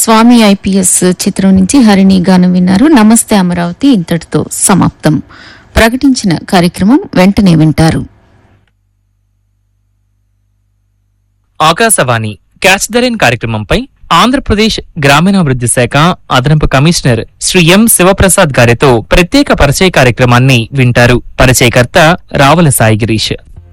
స్వామి IPS చిత్రం నుంచి హరిణి గానం విన్నారు నమస్తే అమరావతి ఇంతటితో సమాప్తం ప్రకటించిన కార్యక్రమం వెంటనే వింటారు ఆకాశవాణి క్యాచ్ ద రైన్ కార్యక్రమంపై ఆంధ్రప్రదేశ్ గ్రామీణాభివృద్ధి శాఖ అదనపు కమిషనర్ శ్రీ ఎం శివప్రసాద్ గారితో ప్రత్యేక పరిచయ కార్యక్రమాన్ని వింటారు పరిచయకర్త రావుల సాయి గిరీష్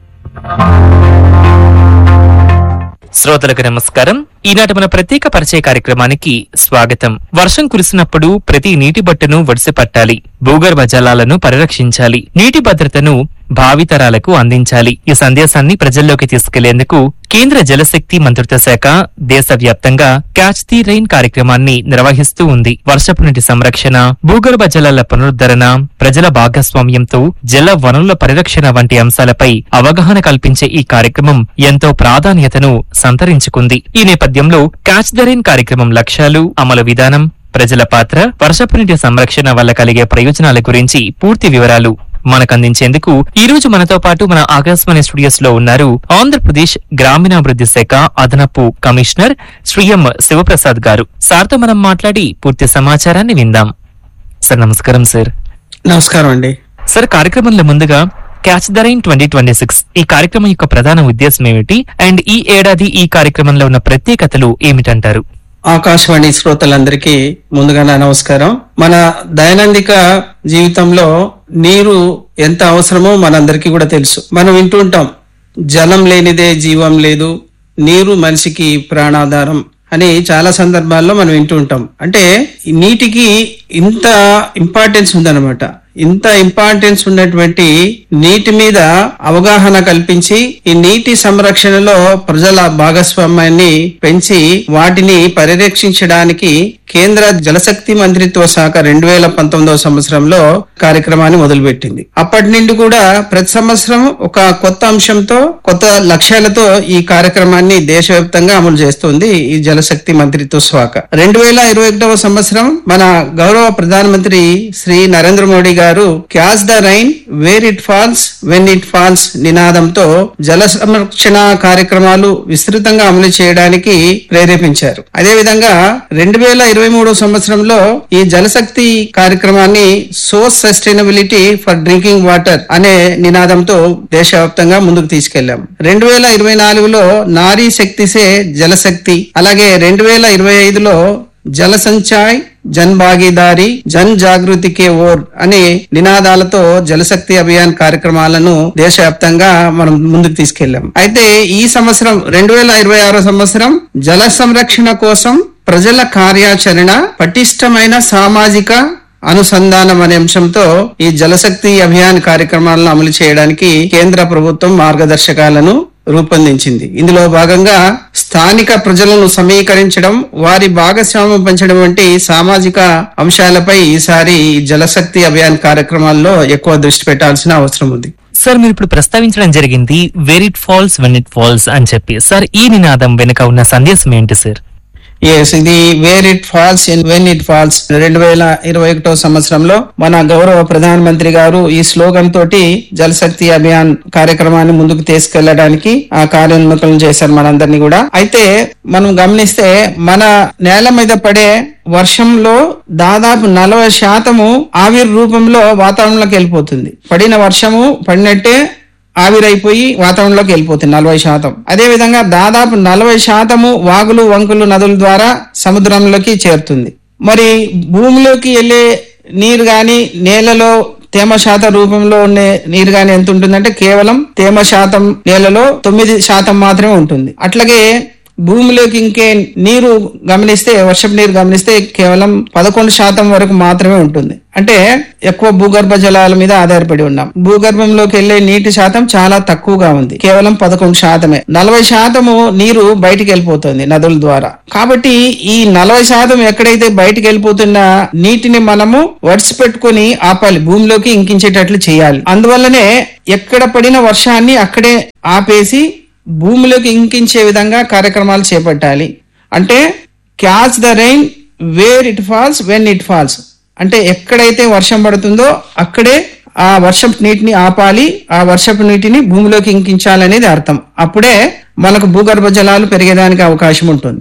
శ్రోతలకు నమస్కారం ఈనాటి మన ప్రత్యేక పరిచయ కార్యక్రమానికి స్వాగతం వర్షం కురిసినప్పుడు ప్రతి నీటి బట్టను ఒడిసి పట్టాలి భూగర్భ జలాలను పరిరక్షించాలి నీటి భద్రతను భావితరాలకు అందించాలి ఈ సందేశాన్ని ప్రజల్లోకి తీసుకెళ్లేందుకు కేంద్ర జలశక్తి మంత్రిత్వ శాఖ దేశవ్యాప్తంగా క్యాచ్ ది రైన్ కార్యక్రమాన్ని నిర్వహిస్తూ ఉంది వర్షపు నీటి సంరక్షణ భూగర్భ జలాల పునరుద్ధరణ ప్రజల భాగస్వామ్యంతో జల వనరుల పరిరక్షణ వంటి అంశాలపై అవగాహన కల్పించే ఈ కార్యక్రమం ఎంతో ప్రాధాన్యతను సంతరించుకుంది ఈ నేపథ్యంలో క్యాచ్ ద రైన్ కార్యక్రమం లక్ష్యాలు అమలు విధానం ప్రజల పాత్ర వర్షపు నీటి సంరక్షణ వల్ల కలిగే ప్రయోజనాల గురించి పూర్తి వివరాలు మనకు అందించేందుకు ఈ రోజు మనతో పాటు మన ఆకాశవాణి స్టూడియోస్ లో ఉన్నారు ఆంధ్రప్రదేశ్ గ్రామీణాభివృద్ధి శాఖ అదనపు కమిషనర్ శ్రీ ఎం శివప్రసాద్ గారు సార్తో మనం మాట్లాడి పూర్తి సమాచారాన్ని విందాం సార్ నమస్కారం సార్ నమస్కారం అండి సార్ కార్యక్రమంలో ముందుగా catch the rain twenty twenty six ఈ కార్యక్రమం యొక్క ప్రధాన ఉద్దేశం ఏమిటి అండ్ ఈ ఏడాది ఈ కార్యక్రమంలో ఉన్న ప్రత్యేకతలు ఏమిటంటారు ఆకాశవాణి శ్రోతలందరికీ ముందుగా నా నమస్కారం మన దైనందిక జీవితంలో నీరు ఎంత అవసరమో మనందరికీ కూడా తెలుసు మనం వింటూ ఉంటాం జలం లేనిదే జీవం లేదు నీరు మనిషికి ప్రాణాధారం అని చాలా సందర్భాల్లో మనం వింటూ ఉంటాం అంటే ఈ నీటికి ఇంత ఇంపార్టెన్స్ ఉందన్నమాట ఇంత ఇంపార్టెన్స్ ఉన్నటువంటి నీటి మీద అవగాహన కల్పించి ఈ నీటి సంరక్షణలో ప్రజల భాగస్వామ్యాన్ని పెంచి వాటిని పరిరక్షించడానికి కేంద్ర జలశక్తి మంత్రిత్వ శాఖ రెండు వేల పంతొమ్మిదవ సంవత్సరంలో కార్యక్రమాన్ని మొదలుపెట్టింది అప్పటి నుండి కూడా ప్రతి సంవత్సరం ఒక కొత్త అంశంతో కొత్త లక్ష్యాలతో ఈ కార్యక్రమాన్ని దేశవ్యాప్తంగా అమలు చేస్తుంది ఈ జలశక్తి మంత్రిత్వ శాఖ రెండు వేల ఇరవై ఒకటవ సంవత్సరం మన గౌరవ ప్రధానమంత్రి శ్రీ నరేంద్ర మోడీ గారు catch the rain where it falls when it falls నినాదంతో జల సంరక్షణ కార్యక్రమాలు విస్తృతంగా అమలు చేయడానికి ప్రేరేపించారు అదేవిధంగా రెండు వేల ఇరవై మూడో సంవత్సరంలో ఈ జలశక్తి కార్యక్రమాన్ని source sustainability for drinking water అనే నినాదంతో దేశవ్యాప్తంగా ముందుకు తీసుకెళ్లాం రెండు వేల ఇరవై నాలుగులో నారీ శక్తి సే జలశక్తి అలాగే రెండు వేల ఇరవై ఐదులో జల సంచాయ్ జన్ భాగీదారి జన్ జాగృతి కే ఓర్ అనే నినాదాలతో జలశక్తి అభియాన్ కార్యక్రమాలను దేశవ్యాప్తంగా మనం ముందుకు తీసుకెళ్లాం అయితే ఈ సంవత్సరం రెండు వేల ఇరవై ఆరో సంవత్సరం జల సంరక్షణ కోసం ప్రజల కార్యాచరణ పటిష్టమైన సామాజిక అనుసంధానం అనే అంశంతో ఈ జలశక్తి అభియాన్ కార్యక్రమాలను అమలు చేయడానికి కేంద్ర ప్రభుత్వం మార్గదర్శకాలను రూపొందించింది ఇందులో భాగంగా స్థానిక ప్రజలను సమీకరించడం వారి భాగస్వామ్యం పెంచడం వంటి సామాజిక అంశాలపై ఈసారి ఈ జలశక్తి అభియాన్ కార్యక్రమాల్లో ఎక్కువ దృష్టి పెట్టాల్సిన అవసరం ఉంది సార్ మీరు ఇప్పుడు ప్రస్తావించడం జరిగింది where it falls when it falls అని చెప్పి సార్ ఈ నినాదం వెనుక ఉన్న సందేశం ఏంటి సార్ ఎస్ ఇది where it falls in when it falls రెండు వేల ఇరవై ఒకటో సంవత్సరంలో మన గౌరవ ప్రధానమంత్రి గారు ఈ స్లోగన్ తోటి జలశక్తి అభియాన్ కార్యక్రమాన్ని ముందుకు తీసుకెళ్లడానికి ఆ కార్యోన్ముఖం చేశారు మనందరినీ కూడా అయితే మనం గమనిస్తే మన నేల మీద పడే వర్షంలో దాదాపు నలభై శాతము ఆవిరి రూపంలో వాతావరణంలోకి వెళ్ళిపోతుంది పడిన వర్షము పడినట్టే ఆవిరైపోయి వాతావరణంలోకి వెళ్ళిపోతుంది నలభై శాతం అదే విధంగా దాదాపు నలభై శాతము వాగులు వంకులు నదుల ద్వారా సముద్రంలోకి చేరుతుంది మరి భూమిలోకి వెళ్ళే నీరు గాని నేలలో తేమ శాతం రూపంలో ఉండే నీరు గాని ఎంత ఉంటుందంటే కేవలం తేమ శాతం నేలలో తొమ్మిది శాతం మాత్రమే ఉంటుంది అట్లాగే భూమిలోకి ఇంకే నీరు గమనిస్తే వర్షపు నీరు గమనిస్తే కేవలం పదకొండు శాతం వరకు మాత్రమే ఉంటుంది అంటే ఎక్కువ భూగర్భ జలాల మీద ఆధారపడి ఉన్నాం భూగర్భంలోకి వెళ్లే నీటి శాతం చాలా తక్కువగా ఉంది కేవలం పదకొండు శాతమే నలభై శాతము నీరు బయటికి వెళ్ళిపోతుంది నదుల ద్వారా కాబట్టి ఈ నలభై శాతం ఎక్కడైతే బయటికి వెళ్ళిపోతున్న నీటిని మనము వడిసి పెట్టుకుని ఆపాలి భూమిలోకి ఇంకించేటట్లు చేయాలి అందువల్లనే ఎక్కడ పడిన వర్షాన్ని అక్కడే ఆపేసి భూమిలోకి ఇంకించే విధంగా కార్యక్రమాలు చేపట్టాలి అంటే catch the rain where it falls when it falls అంటే ఎక్కడైతే వర్షం పడుతుందో అక్కడే ఆ వర్షపు నీటిని ఆపాలి ఆ వర్షపు నీటిని భూమిలోకి ఇంకించాలనేది అర్థం అప్పుడే మనకు భూగర్భ జలాలు పెరిగేదానికి అవకాశం ఉంటుంది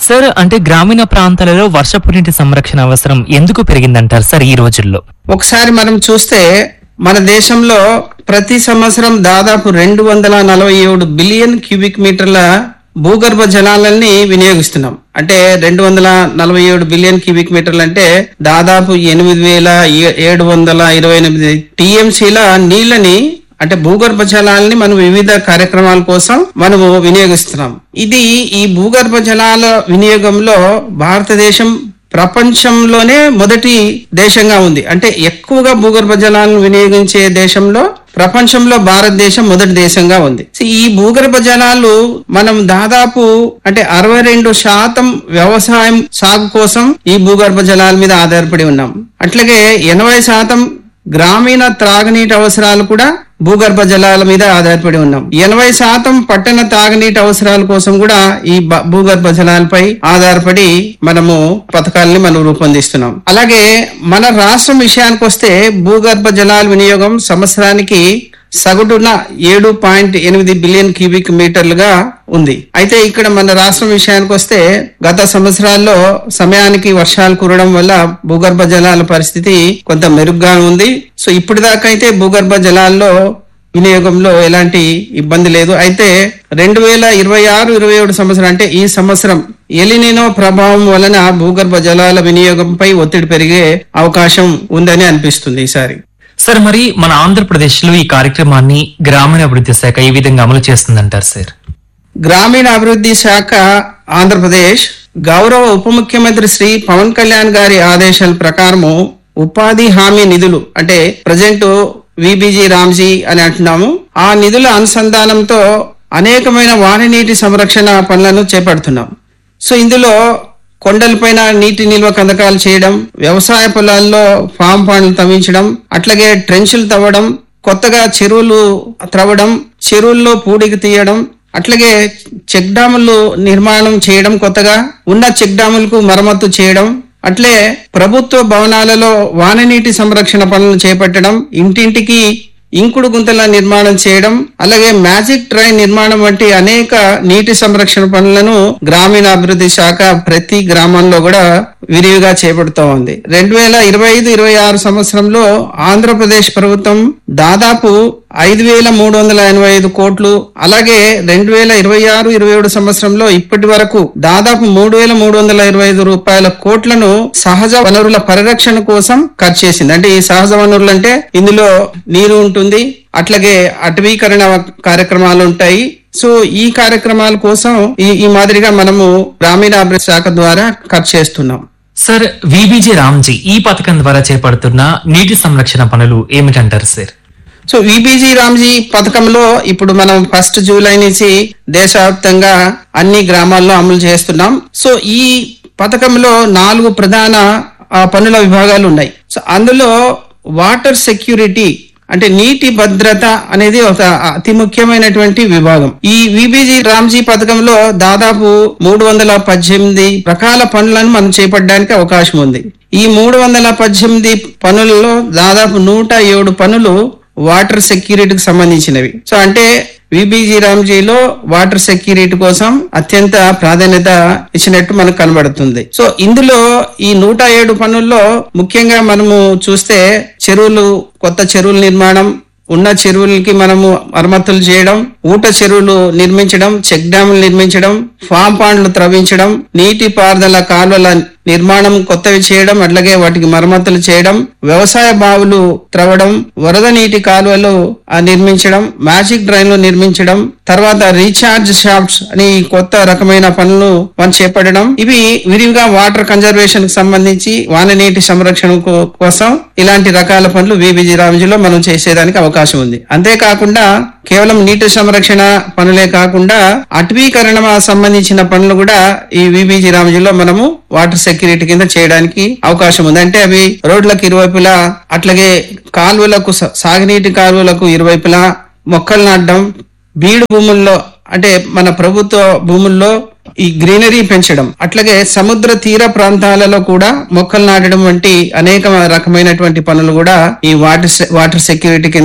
సార్ అంటే గ్రామీణ ప్రాంతాలలో వర్షపు నీటి సంరక్షణ అవసరం ఎందుకు పెరిగిందంటారు సార్ ఈ రోజుల్లో ఒకసారి మనం చూస్తే మన దేశంలో ప్రతి సంవత్సరం దాదాపు రెండు వందల నలభై ఏడు బిలియన్ క్యూబిక్ మీటర్ల భూగర్భ జలాలని వినియోగిస్తున్నాం అంటే రెండు వందల నలభై ఏడు బిలియన్ క్యూబిక్ మీటర్లు అంటే దాదాపు ఎనిమిది వేల ఏ- ఏడు వందల ఇరవై ఎనిమిది టీఎంసీల నీళ్ళని అంటే భూగర్భ జలాలని మనం వివిధ కార్యక్రమాల కోసం మనము వినియోగిస్తున్నాం ఇది ఈ భూగర్భ జలాల వినియోగంలో భారతదేశం ప్రపంచంలోనే మొదటి దేశంగా ఉంది అంటే ఎక్కువగా భూగర్భ జలాలను వినియోగించే దేశంలో ప్రపంచంలో భారతదేశం మొదటి దేశంగా ఉంది సో ఈ భూగర్భ జలాలు మనం దాదాపు అంటే అరవై రెండు శాతం వ్యవసాయం సాగు కోసం ఈ భూగర్భ జలాల మీద ఆధారపడి ఉన్నాం అట్లాగే ఎనభై శాతం గ్రామీణ త్రాగునీటి అవసరాలు కూడా భూగర్భ జలాల మీద ఆధారపడి ఉన్నాం ఎనభై శాతం పట్టణ తాగునీటి అవసరాల కోసం కూడా ఈ బ- భూగర్భ జలాలపై ఆధారపడి మనము పథకాలని మనం రూపొందిస్తున్నాం అలాగే మన రాష్ట్రం విషయానికి వస్తే భూగర్భ జలాల వినియోగం సంవత్సరానికి సగటున ఏడు పాయింట్ ఎనిమిది బిలియన్ క్యూబిక్ మీటర్లుగా ఉంది అయితే ఇక్కడ మన రాష్ట్రం విషయానికి వస్తే గత సంవత్సరాల్లో సమయానికి వర్షాలు కురవడం వల్ల భూగర్భ జలాల పరిస్థితి కొంత మెరుగ్గా ఉంది సో ఇప్పటిదాకా అయితే భూగర్భ జలాల్లో వినియోగంలో ఎలాంటి ఇబ్బంది లేదు అయితే రెండు వేల ఇరవై ఆరు ఇరవై ఏడు సంవత్సరం అంటే ఈ సంవత్సరం ఎలినినో ప్రభావం వలన భూగర్భ జలాల వినియోగంపై ఒత్తిడి పెరిగే అవకాశం ఉందని అనిపిస్తుంది ఈసారి సార్ మరి మన ఆంధ్రప్రదేశ్ లో ఈ కార్యక్రమాన్ని గ్రామీణాభివృద్ధి శాఖ ఏ విధంగా అమలు చేస్తుందంటారు సార్ గ్రామీణ అభివృద్ధి శాఖ ఆంధ్రప్రదేశ్ గౌరవ ఉప ముఖ్యమంత్రి శ్రీ పవన్ కళ్యాణ్ గారి ఆదేశాల ప్రకారము ఉపాధి హామీ నిధులు అంటే ప్రజెంట్ విబిజి రామ్జీ అని అంటున్నాము ఆ నిధుల అనుసంధానంతో అనేకమైన వాన నీటి సంరక్షణ పనులను చేపడుతున్నాం సో ఇందులో కొండలపైన నీటి నిల్వ కందకాలు చేయడం వ్యవసాయ పొలాల్లో ఫామ్ పండ్లు తవ్వించడం అట్లాగే ట్రెంచులు తవ్వడం కొత్తగా చెరువులు త్రవ్వడం చెరువుల్లో పూడికి తీయడం అట్లాగే చెక్ డాములు నిర్మాణం చేయడం కొత్తగా ఉన్న చెక్ డాములకు మరమ్మతు చేయడం అట్లే ప్రభుత్వ భవనాలలో వాననీటి సంరక్షణ పనులను చేపట్టడం ఇంటింటికి ఇంకుడు గుంతల నిర్మాణం చేయడం అలాగే మ్యాజిక్ ట్రైన్ నిర్మాణం వంటి అనేక నీటి సంరక్షణ పనులను గ్రామీణాభివృద్ధి శాఖ ప్రతి గ్రామంలో కూడా విరివిగా చేపడుతూ ఉంది రెండు వేల ఇరవై ఐదు ఇరవై ఆరు సంవత్సరంలో ఆంధ్రప్రదేశ్ ప్రభుత్వం దాదాపు ఐదు వేల మూడు వందల ఎనభై ఐదు కోట్లు అలాగే రెండు వేల ఇరవై ఆరు ఇరవై ఏడు సంవత్సరంలో ఇప్పటి వరకు దాదాపు మూడు వేల మూడు వందల ఇరవై ఐదు రూపాయల కోట్లను సహజ వనరుల పరిరక్షణ కోసం ఖర్చు చేసింది అంటే ఈ సహజ వనరులు అంటే ఇందులో నీరు ఉంటుంది అట్లాగే అటవీకరణ కార్యక్రమాలు ఉంటాయి సో ఈ కార్యక్రమాల కోసం ఈ ఈ మాదిరిగా మనము గ్రామీణాభివృద్ధి శాఖ ద్వారా ఖర్చు చేస్తున్నాం సార్ విబిజి రామ్జీ ఈ పథకం ద్వారా చేపడుతున్న నీటి సంరక్షణ పనులు ఏమిటంటారు సార్ సో విబిజి రామ్జీ పథకంలో ఇప్పుడు మనం ఫస్ట్ జూలై నుంచి దేశవ్యాప్తంగా అన్ని గ్రామాల్లో అమలు చేస్తున్నాం సో ఈ పథకంలో నాలుగు ప్రధాన ఆ, పనుల విభాగాలు ఉన్నాయి సో అందులో వాటర్ సెక్యూరిటీ అంటే నీటి భద్రత అనేది ఒక అతి ముఖ్యమైనటువంటి విభాగం ఈ విబిజి రామ్జీ పథకంలో దాదాపు మూడు వందల పద్దెనిమిది రకాల పనులను మనం చేపట్టడానికి అవకాశం ఉంది ఈ మూడు వందల పద్దెనిమిది పనులలో దాదాపు నూట ఏడు పనులు వాటర్ సెక్యూరిటీకి సంబంధించినవి సో అంటే విబిజి రామ్జీలో వాటర్ సెక్యూరిటీ కోసం అత్యంత ప్రాధాన్యత ఇచ్చినట్టు మనకు కనబడుతుంది సో ఇందులో ఈ నూట ఏడు పనుల్లో ముఖ్యంగా మనము చూస్తే చెరువులు కొత్త చెరువుల నిర్మాణం ఉన్న చెరువులకి మనము మరమ్మతులు చేయడం ఊట చెరువులు నిర్మించడం చెక్ డ్యాములు నిర్మించడం ఫామ్ పాండ్లు త్రవ్వించడం నీటి పారుదల కాలువల నిర్మాణం కొత్తవి చేయడం అట్లాగే వాటికి మరమ్మతులు చేయడం వ్యవసాయ బావులు త్రవ్వడం వరద నీటి కాలువలు ఆ, నిర్మించడం మ్యాజిక్ డ్రైన్లు నిర్మించడం తర్వాత రీఛార్జ్ షాప్స్ అని కొత్త రకమైన పనులు మనం చేపట్టడం ఇవి విరివిగా వాటర్ కన్జర్వేషన్ కి సంబంధించి వాన నీటి సంరక్షణ కో- కోసం ఇలాంటి రకాల పనులు విబిజి రామ్జీలో మనం చేసేదానికి అవకాశం ఉంది అంతేకాకుండా కేవలం నీటి సంరక్షణ పనులే కాకుండా అటవీకరణ సంబంధించిన పనులు కూడా ఈ విబిజి రామ్జీలో మనము వాటర్ సెక్యూరిటీ కింద చేయడానికి అవకాశం ఉంది అంటే అవి రోడ్లకు ఇరువైపులా అట్లాగే కాలువలకు స- సాగునీటి కాలువలకు ఇరువైపులా మొక్కలు నాటడం బీడు భూముల్లో అంటే మన ప్రభుత్వ భూముల్లో ఈ గ్రీనరీ పెంచడం అట్లాగే సముద్ర తీర ప్రాంతాలలో కూడా మొక్కలు నాటడం వంటి అనేక రకమైనటువంటి పనులు కూడా ఈ వాటర్ సె- వాటర్ సెక్యూరిటీ కింద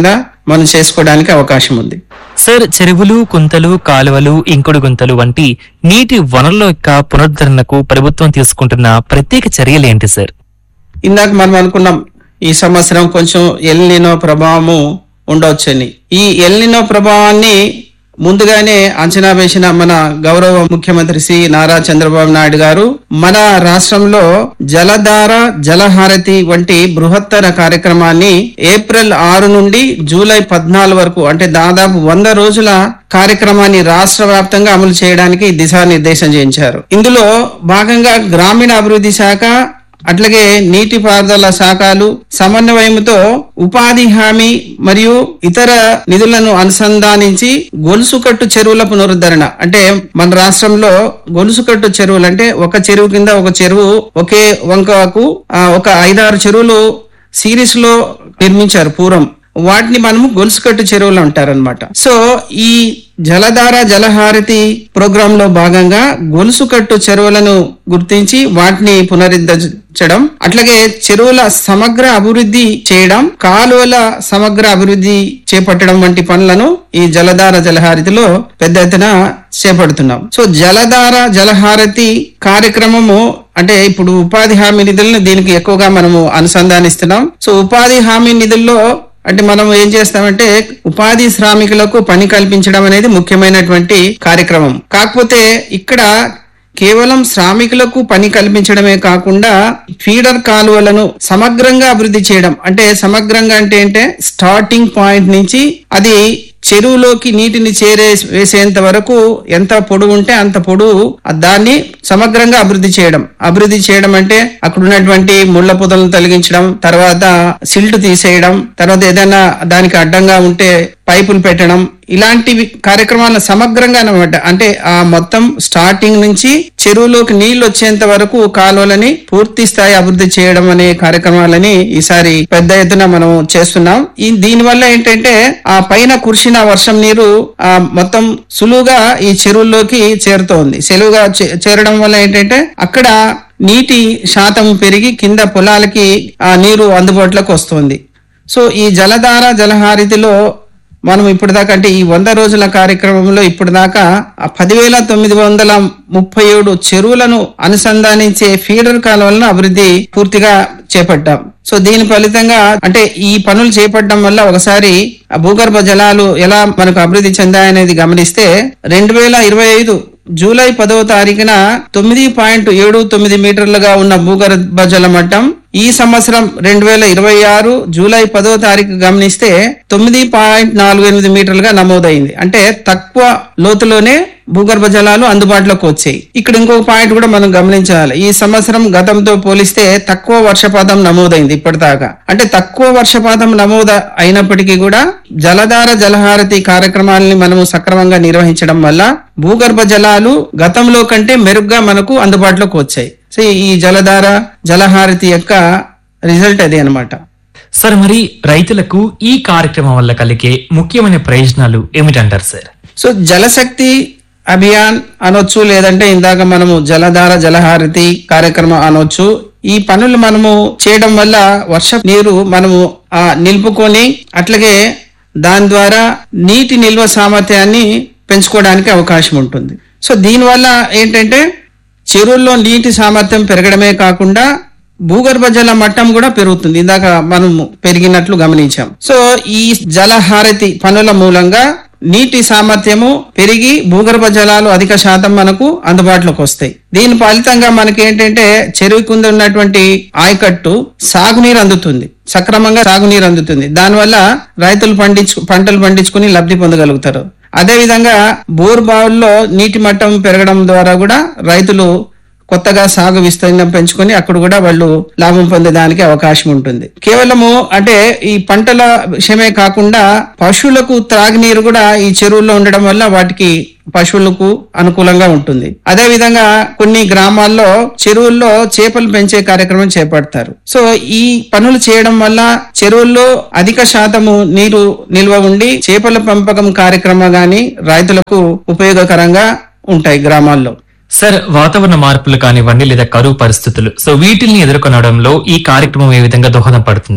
మనం చేసుకోవడానికి అవకాశం ఉంది సార్ చెరువులు కుంతలు కాలువలు ఇంకుడు గుంతలు వంటి నీటి వనరుల యొక్క పునరుద్ధరణకు ప్రభుత్వం తీసుకుంటున్న ప్రత్యేక చర్యలు ఏంటి సార్ ఇందాక మనం అనుకున్నాం ఈ సంవత్సరం కొంచెం ఎల్నినో ప్రభావము ఉండవచ్చని ఈ ఎల్నినో ప్రభావాన్ని ముందుగానే అంచనా వేసిన మన గౌరవ ముఖ్యమంత్రి శ్రీ నారా చంద్రబాబు నాయుడు గారు మన రాష్ట్రంలో జలధార జలహారతి వంటి బృహత్తర కార్యక్రమాన్ని ఏప్రిల్ ఆరు నుండి జూలై పద్నాలుగు వరకు అంటే దాదాపు వంద రోజుల కార్యక్రమాన్ని రాష్ట్ర వ్యాప్తంగా అమలు చేయడానికి దిశానిర్దేశం చేయించారు ఇందులో భాగంగా గ్రామీణ అభివృద్ధి శాఖ అట్లాగే నీటిపారుదల శాఖలు సమన్వయంతో ఉపాధి హామీ మరియు ఇతర నిధులను అనుసంధానించి గొలుసుకట్టు చెరువుల పునరుద్ధరణ అంటే మన రాష్ట్రంలో గొలుసుకట్టు చెరువులు అంటే ఒక చెరువు కింద ఒక చెరువు ఒకే వంకకు ఆ, ఒక ఐదారు చెరువులు సిరీస్ లో నిర్మించారు పూర్వం వాటిని మనము గొలుసుకట్టు చెరువులు అంటారనమాట సో ఈ జలధార జలహారతి ప్రోగ్రామ్ లో భాగంగా గొలుసుకట్టు చెరువులను గుర్తించి వాటిని పునరుద్ధరించడం అట్లాగే చెరువుల సమగ్ర అభివృద్ధి చేయడం కాలువల సమగ్ర అభివృద్ధి చేపట్టడం వంటి పనులను ఈ జలధార జలహారతిలో పెద్ద ఎత్తున చేపడుతున్నాం సో జలధార జలహారతి కార్యక్రమము అంటే ఇప్పుడు ఉపాధి హామీ నిధులను దీనికి ఎక్కువగా మనము అనుసంధానిస్తున్నాం సో ఉపాధి హామీ నిధుల్లో అంటే మనం ఏం చేస్తామంటే ఉపాధి శ్రామికులకు పని కల్పించడం అనేది ముఖ్యమైనటువంటి కార్యక్రమం కాకపోతే ఇక్కడ కేవలం శ్రామికులకు పని కల్పించడమే కాకుండా ఫీడర్ కాలువలను సమగ్రంగా అభివృద్ధి చేయడం అంటే సమగ్రంగా అంటే అంటే స్టార్టింగ్ పాయింట్ నుంచి అది చెరువులోకి నీటిని చేరే వేసేంత వరకు ఎంత పొడుగు ఉంటే అంత పొడుగు ఆ దాన్ని సమగ్రంగా అభివృద్ధి చేయడం అభివృద్ధి చేయడం అంటే అక్కడ ఉన్నటువంటి ముళ్ళ పొదలను తొలగించడం తర్వాత సిల్ట్ తీసేయడం తర్వాత ఏదైనా దానికి అడ్డంగా ఉంటే పైపులు పెట్టడం ఇలాంటివి కార్యక్రమాలను సమగ్రంగా అనమాట అంటే ఆ మొత్తం స్టార్టింగ్ నుంచి చెరువులోకి నీళ్లు వచ్చేంత వరకు కాలువలని పూర్తి స్థాయి అభివృద్ధి చేయడం అనే కార్యక్రమాలని ఈసారి పెద్ద ఎత్తున మనం చేస్తున్నాం ఈ దీని వల్ల ఏంటంటే ఆ పైన కురిసిన వర్షం నీరు ఆ మొత్తం సులువుగా ఈ చెరువుల్లోకి చేరుతోంది సులువుగా చే- చేరడం వల్ల ఏంటంటే అక్కడ నీటి శాతం పెరిగి కింద పొలాలకి ఆ నీరు అందుబాటులోకి వస్తుంది సో ఈ జలధార జలహారితిలో మనం ఇప్పుడు దాకా అంటే ఈ వంద రోజుల కార్యక్రమంలో ఇప్పుడు దాకా ఆ పదివేల తొమ్మిది వందల ముప్పై ఏడు చెరువులను అనుసంధానించే ఫీడర్ కాలువలను అభివృద్ధి పూర్తిగా చేపట్టాం సో దీని ఫలితంగా అంటే ఈ పనులు చేపట్టడం వల్ల ఒకసారి ఆ భూగర్భ జలాలు ఎలా మనకు అభివృద్ధి చెందాయనేది గమనిస్తే రెండు వేల ఇరవై ఐదు జూలై పదవ తారీఖున తొమ్మిది పాయింట్ ఏడు తొమ్మిది మీటర్లుగా ఉన్న భూగర్భ జల మట్టం ఈ సంవత్సరం రెండు వేల ఇరవై ఆరు జూలై పదో తారీఖు గమనిస్తే తొమ్మిది పాయింట్ నాలుగు ఎనిమిది మీటర్లుగా నమోదైంది అంటే తక్కువ లోతులోనే భూగర్భ జలాలు అందుబాటులోకి వచ్చాయి ఇక్కడ ఇంకొక పాయింట్ కూడా మనం గమనించాలి ఈ సంవత్సరం గతంతో పోలిస్తే తక్కువ వర్షపాతం నమోదైంది ఇప్పటిదాకా అంటే తక్కువ వర్షపాతం నమోదు అయినప్పటికీ కూడా జలధార జలహారతి కార్యక్రమాలని మనము సక్రమంగా నిర్వహించడం వల్ల భూగర్భ జలాలు గతంలో కంటే మెరుగ్గా మనకు అందుబాటులోకి వచ్చాయి సో ఈ జలధార జలహారతి యొక్క రిజల్ట్ అదే అన్నమాట సార్ మరి రైతులకు ఈ కార్యక్రమం వల్ల కలిగే ముఖ్యమైన ప్రయోజనాలు ఏమిటంటారు సార్ సో జలశక్తి అభియాన్ అనొచ్చు లేదంటే ఇందాక మనము జలధార జలహారతి కార్యక్రమం అనొచ్చు ఈ పనులు మనము చేయడం వల్ల వర్ష నీరు మనము ఆ, నిలుపుకొని అట్లాగే దాని ద్వారా నీటి నిల్వ సామర్థ్యాన్ని పెంచుకోవడానికి అవకాశం ఉంటుంది సో దీనివల్ల ఏంటంటే చెరువుల్లో నీటి సామర్థ్యం పెరగడమే కాకుండా భూగర్భ జల మట్టం కూడా పెరుగుతుంది ఇందాక మనం పెరిగినట్లు గమనించాం సో ఈ జలహారతి పనుల మూలంగా నీటి సామర్థ్యము పెరిగి భూగర్భ జలాలు అధిక శాతం మనకు అందుబాటులోకి వస్తాయి దీని ఫలితంగా మనకి ఏంటంటే చెరువు కింద ఉన్నటువంటి ఆయకట్టు సాగునీరు అందుతుంది సక్రమంగా సాగునీరు అందుతుంది దానివల్ల రైతులు పండించు పంటలు పండించుకుని లబ్ధి పొందగలుగుతారు అదే విధంగా బోర్ బావుల్లో నీటి మట్టం పెరగడం ద్వారా కూడా రైతులు కొత్తగా సాగు విస్తీర్ణం పెంచుకొని అక్కడ కూడా వాళ్ళు లాభం పొందడానికి అవకాశం ఉంటుంది కేవలము అంటే ఈ పంటల విషయమే కాకుండా పశువులకు త్రాగునీరు కూడా ఈ చెరువుల్లో ఉండడం వల్ల వాటికి పశువులకు అనుకూలంగా ఉంటుంది అదే విధంగా కొన్ని గ్రామాల్లో చెరువుల్లో చేపలు పెంచే కార్యక్రమం చేపడతారు సో ఈ పనులు చేయడం వల్ల చెరువుల్లో అధిక శాతము నీరు నిల్వ ఉండి చేపల పెంపకం కార్యక్రమం గాని రైతులకు ఉపయోగకరంగా ఉంటాయి గ్రామాల్లో సార్ వాతావరణ మార్పులు కానివ్వండి లేదా కరువు పరిస్థితులు సో వీటిని ఎదుర్కొనడంలో ఈ కార్యక్రమం ఏ విధంగా దోహదం పడుతుంది సార్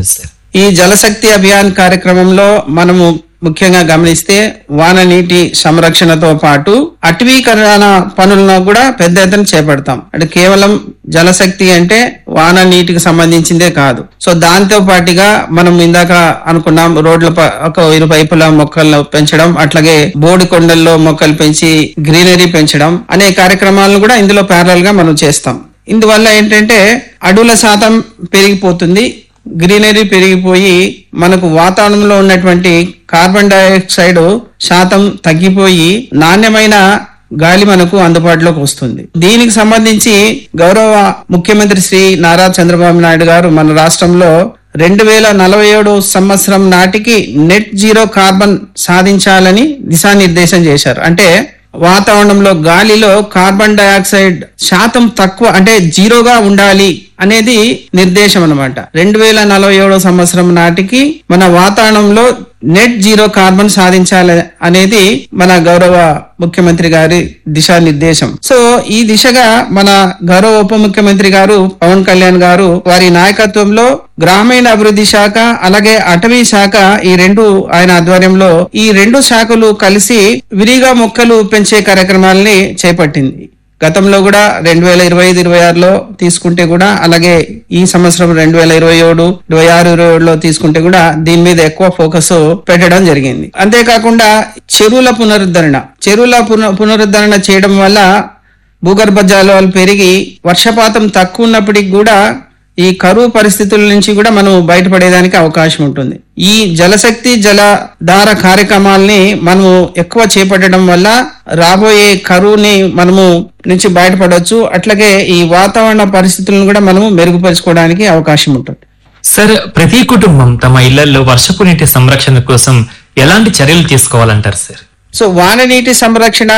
ఈ జలశక్తి అభియాన్ కార్యక్రమంలో మనము ముఖ్యంగా గమనిస్తే వాన నీటి సంరక్షణతో పాటు అటవీకరణ పనులను కూడా పెద్ద ఎత్తున చేపడతాం అంటే కేవలం జలశక్తి అంటే వాన నీటికి సంబంధించిందే కాదు సో దాంతో పాటుగా మనం ఇందాక అనుకున్నాం రోడ్ల ప- ఒక ఇరువైపులా మొక్కలను పెంచడం అట్లాగే బోడి కొండల్లో మొక్కలు పెంచి గ్రీనరీ పెంచడం అనే కార్యక్రమాలను కూడా ఇందులో ప్యారల్ గా మనం చేస్తాం ఇందువల్ల ఏంటంటే అడవుల శాతం పెరిగిపోతుంది గ్రీనరీ పెరిగిపోయి మనకు వాతావరణంలో ఉన్నటువంటి కార్బన్ డైఆక్సైడ్ శాతం తగ్గిపోయి నాణ్యమైన గాలి మనకు అందుబాటులోకి వస్తుంది దీనికి సంబంధించి గౌరవ ముఖ్యమంత్రి శ్రీ నారా చంద్రబాబు నాయుడు గారు మన రాష్ట్రంలో రెండు వేల నలభై ఏడు సంవత్సరం నాటికి నెట్ జీరో కార్బన్ సాధించాలని దిశానిర్దేశం చేశారు అంటే వాతావరణంలో గాలిలో కార్బన్ డయాక్సైడ్ శాతం తక్కువ అంటే జీరోగా ఉండాలి అనేది నిర్దేశం అన్నమాట రెండు వేల నలభై ఏడో సంవత్సరం నాటికి మన వాతావరణంలో నెట్ జీరో కార్బన్ సాధించాలి అనేది మన గౌరవ ముఖ్యమంత్రి గారి దిశానిర్దేశం సో ఈ దిశగా మన గౌరవ ఉప ముఖ్యమంత్రి గారు పవన్ కళ్యాణ్ గారు వారి నాయకత్వంలో గ్రామీణ అభివృద్ధి శాఖ అలాగే అటవీ శాఖ ఈ రెండు ఆయన ఆధ్వర్యంలో ఈ రెండు శాఖలు కలిసి విరిగా మొక్కలు పెంచే కార్యక్రమాల్ని చేపట్టింది గతంలో కూడా రెండు వేల ఇరవై ఐదు ఇరవై ఆరులో తీసుకుంటే కూడా అలాగే ఈ సంవత్సరం రెండు వేల ఇరవై ఏడు ఇరవై ఆరు ఇరవై ఏడులో తీసుకుంటే కూడా దీని మీద ఎక్కువ ఫోకస్ పెట్టడం జరిగింది అంతేకాకుండా చెరువుల పునరుద్ధరణ చెరువుల పున- పునరుద్ధరణ చేయడం వల్ల భూగర్భ జలాలు పెరిగి వర్షపాతం తక్కువ ఉన్నప్పటికి కూడా ఈ కరువు పరిస్థితుల నుంచి కూడా మనం బయటపడేదానికి అవకాశం ఉంటుంది ఈ జలశక్తి జలధార కార్యక్రమాల్ని మనము ఎక్కువ చేపట్టడం వల్ల రాబోయే కరువుని మనము నుంచి బయటపడవచ్చు అట్లాగే ఈ వాతావరణ పరిస్థితులను కూడా మనము మెరుగుపరుచుకోవడానికి అవకాశం ఉంటుంది సార్ ప్రతి కుటుంబం తమ ఇళ్లలో వర్షపు నీటి సంరక్షణ కోసం ఎలాంటి చర్యలు తీసుకోవాలంటారు సార్ సో వాన నీటి సంరక్షణ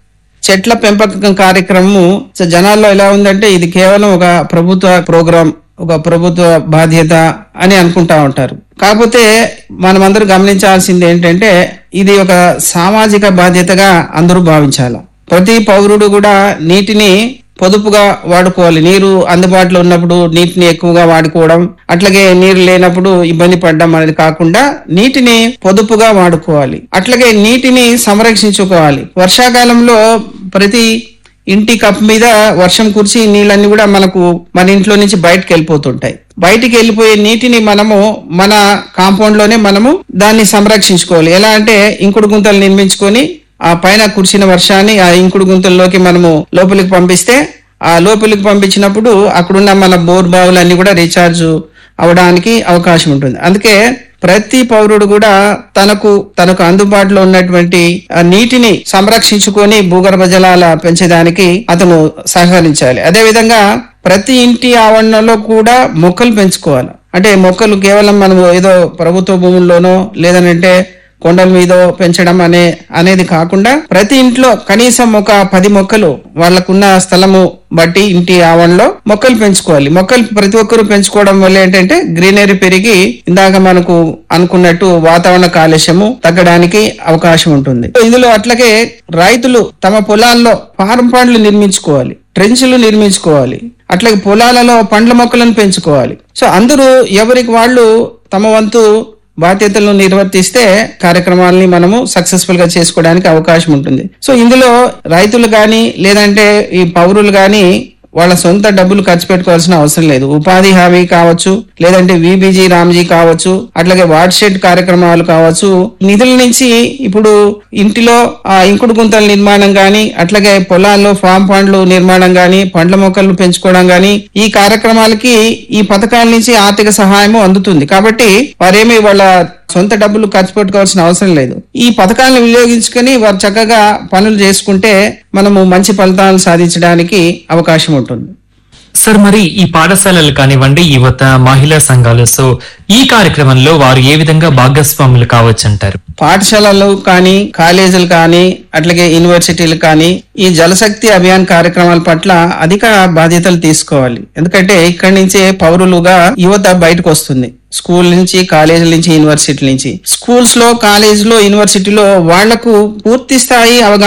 చెట్ల పెంపకం కార్యక్రమము సో జనాల్లో ఎలా ఉందంటే ఇది కేవలం ఒక ప్రభుత్వ ప్రోగ్రాం ఒక ప్రభుత్వ బాధ్యత అని అనుకుంటా ఉంటారు కాకపోతే మనమందరూ గమనించాల్సింది ఏంటంటే ఇది ఒక సామాజిక బాధ్యతగా అందరూ భావించాలి ప్రతి పౌరుడు కూడా నీటిని పొదుపుగా వాడుకోవాలి నీరు అందుబాటులో ఉన్నప్పుడు నీటిని ఎక్కువగా వాడుకోవడం అట్లాగే నీరు లేనప్పుడు ఇబ్బంది పడడం అనేది కాకుండా నీటిని పొదుపుగా వాడుకోవాలి అట్లాగే నీటిని సంరక్షించుకోవాలి వర్షాకాలంలో ప్రతి ఇంటి కప్ మీద వర్షం కురిసి నీళ్ళన్నీ కూడా మనకు మన ఇంట్లో నుంచి బయటకు వెళ్ళిపోతుంటాయి బయటికి వెళ్ళిపోయే నీటిని మనము మన కాంపౌండ్ లోనే మనము దాన్ని సంరక్షించుకోవాలి ఎలా అంటే ఇంకుడు గుంతలు నిర్మించుకొని ఆ పైన కురిసిన వర్షాన్ని ఆ ఇంకుడు గుంతల్లోకి మనము లోపలికి పంపిస్తే ఆ లోపలికి పంపించినప్పుడు అక్కడున్న మన బోర్ బావులన్నీ కూడా రీఛార్జ్ అవడానికి అవకాశం ఉంటుంది అందుకే ప్రతి పౌరుడు కూడా తనకు తనకు అందుబాటులో ఉన్నటువంటి ఆ నీటిని సంరక్షించుకొని భూగర్భ జలాల పెంచేదానికి అతను సహకరించాలి అదే విధంగా ప్రతి ఇంటి ఆవరణలో కూడా మొక్కలు పెంచుకోవాలి అంటే మొక్కలు కేవలం మనం ఏదో ప్రభుత్వ భూముల్లోనో లేదనంటే కొండల మీద పెంచడం అనే అనేది కాకుండా ప్రతి ఇంట్లో కనీసం ఒక పది మొక్కలు వాళ్ళకున్న స్థలము బట్టి ఇంటి ఆవరణలో మొక్కలు పెంచుకోవాలి మొక్కలు ప్రతి ఒక్కరు పెంచుకోవడం వల్ల ఏంటంటే గ్రీనరీ పెరిగి ఇందాక మనకు అనుకున్నట్టు వాతావరణ కాలుష్యము తగ్గడానికి అవకాశం ఉంటుంది ఇందులో అట్లాగే రైతులు తమ పొలాల్లో ఫారం పండ్లు నిర్మించుకోవాలి ట్రెంచ్లు నిర్మించుకోవాలి అట్లాగే పొలాలలో పండ్ల మొక్కలను పెంచుకోవాలి సో అందరూ ఎవరికి వాళ్ళు తమ వంతు బాధ్యతలను నిర్వర్తిస్తే కార్యక్రమాలని మనము సక్సెస్ఫుల్ గా చేసుకోవడానికి అవకాశం ఉంటుంది సో ఇందులో రైతులు కానీ లేదంటే ఈ పౌరులు కానీ వాళ్ళ సొంత డబ్బులు ఖర్చు పెట్టుకోవాల్సిన అవసరం లేదు ఉపాధి హామీ కావచ్చు లేదంటే విబీజీ రామ్జీ కావచ్చు అట్లాగే వార్డ్ షెడ్ కార్యక్రమాలు కావచ్చు నిధుల నుంచి ఇప్పుడు ఇంటిలో ఆ ఇంకుడు గుంతల నిర్మాణం గాని అట్లాగే పొలాల్లో ఫామ్ పండ్లు నిర్మాణం గాని పండ్ల మొక్కలు పెంచుకోవడం గాని ఈ కార్యక్రమాలకి ఈ పథకాల నుంచి ఆర్థిక సహాయము అందుతుంది కాబట్టి వారేమి వాళ్ళ సొంత డబ్బులు ఖర్చు పెట్టుకోవాల్సిన అవసరం లేదు ఈ పథకాలను వినియోగించుకొని వారు చక్కగా పనులు చేసుకుంటే మనము మంచి ఫలితాలు సాధించడానికి అవకాశం ఉంటుంది సార్ మరి ఈ పాఠశాలలు కానివ్వండి యువత మహిళా సంఘాలు సో ఈ కార్యక్రమంలో వారు ఏ విధంగా భాగస్వాములు కావచ్చు అంటారు పాఠశాలలు కానీ కాలేజీలు కానీ అట్లాగే యూనివర్సిటీలు కానీ ఈ జలశక్తి అభియాన్ కార్యక్రమాల పట్ల అధిక బాధ్యతలు తీసుకోవాలి ఎందుకంటే ఇక్కడి నుంచే పౌరులుగా యువత బయటకు వస్తుంది స్కూల్ నుంచి కాలేజీల నుంచి యూనివర్సిటీ నుంచి స్కూల్స్ లో కాలేజ్ లో యూనివర్సిటీలో వాళ్లకు పూర్తి స్థాయి అవగాహన